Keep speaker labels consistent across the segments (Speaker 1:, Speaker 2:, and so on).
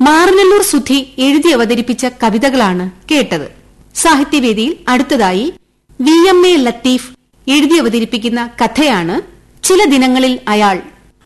Speaker 1: മാറനല്ലൂർ സുധി എഴുതി അവതരിപ്പിച്ച കവിതകളാണ് കേട്ടത് സാഹിത്യവേദിയിൽ അടുത്തതായി വി എം എ ലത്തീഫ് എഴുതി അവതരിപ്പിക്കുന്ന കഥയാണ് ചില ദിനങ്ങളിൽ അയാൾ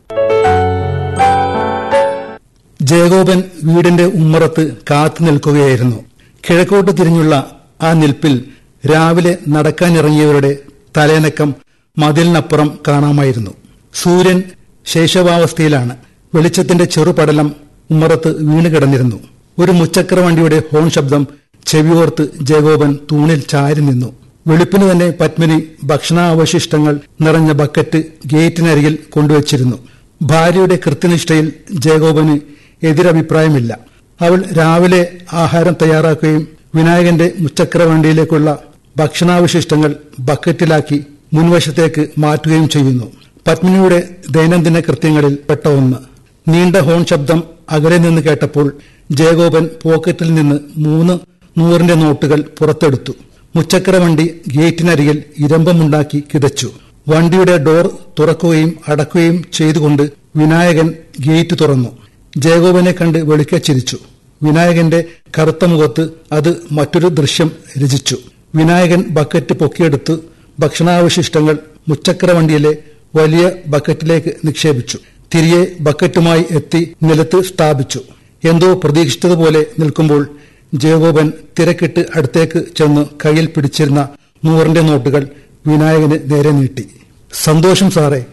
Speaker 2: ജയഗോപൻ വീടിന്റെ ഉമ്മറത്ത് കാത്തു നിൽക്കുകയായിരുന്നു കിഴക്കോട്ട് തിരിഞ്ഞുള്ള ആ നിൽപ്പിൽ രാവിലെ നടക്കാനിറങ്ങിയവരുടെ തലേനക്കം മതിലിനപ്പുറം കാണാമായിരുന്നു സൂര്യൻ ശേഷവാവസ്ഥയിലാണ് വെളിച്ചത്തിന്റെ ചെറുപടലം ഉമ്മറത്ത് വീണുകിടന്നിരുന്നു ഒരു മുച്ചക്ര വണ്ടിയുടെ ഹോൺ ശബ്ദം ചെവിയോർത്ത് ജയഗോപൻ തൂണിൽ ചാരി നിന്നു വെളുപ്പിന് തന്നെ പത്മിനി ഭക്ഷണാവശിഷ്ടങ്ങൾ നിറഞ്ഞ ബക്കറ്റ് ഗേറ്റിനരികിൽ കൊണ്ടുവച്ചിരുന്നു ഭാര്യയുടെ കൃത്യനിഷ്ഠയിൽ ജയഗോപന് എതിരഭിപ്രായമില്ല അവൾ രാവിലെ ആഹാരം തയ്യാറാക്കുകയും വിനായകന്റെ മുച്ചക്ര വണ്ടിയിലേക്കുള്ള ഭക്ഷണാവശിഷ്ടങ്ങൾ ബക്കറ്റിലാക്കി മുൻവശത്തേക്ക് മാറ്റുകയും ചെയ്യുന്നു പത്മിനിയുടെ ദൈനംദിന കൃത്യങ്ങളിൽ പെട്ട ഒന്ന് നീണ്ട ഹോൺ ശബ്ദം അകലെ നിന്ന് കേട്ടപ്പോൾ ജയഗോപൻ പോക്കറ്റിൽ നിന്ന് മൂന്ന് നൂറിന്റെ നോട്ടുകൾ പുറത്തെടുത്തു മുച്ചക്ര വണ്ടി ഗേറ്റിനരികിൽ ഇരമ്പമുണ്ടാക്കി കിതച്ചു വണ്ടിയുടെ ഡോർ തുറക്കുകയും അടക്കുകയും ചെയ്തുകൊണ്ട് വിനായകൻ ഗേറ്റ് തുറന്നു ജയഗോപനെ കണ്ട് വെളുക്കെ ചിരിച്ചു വിനായകന്റെ കറുത്ത മുഖത്ത് അത് മറ്റൊരു ദൃശ്യം രചിച്ചു വിനായകൻ ബക്കറ്റ് പൊക്കിയെടുത്ത് ഭക്ഷണാവശിഷ്ടങ്ങൾ മുച്ചക്ര വണ്ടിയിലെ വലിയ ബക്കറ്റിലേക്ക് നിക്ഷേപിച്ചു തിരികെ ബക്കറ്റുമായി എത്തി നിലത്ത് സ്ഥാപിച്ചു എന്തോ പ്രതീക്ഷിച്ചതുപോലെ നിൽക്കുമ്പോൾ ജയഗോപൻ തിരക്കിട്ട് അടുത്തേക്ക് ചെന്ന് കയ്യിൽ പിടിച്ചിരുന്ന നൂറിന്റെ നോട്ടുകൾ വിനായകന് നേരെ നീട്ടി സന്തോഷം സാറേ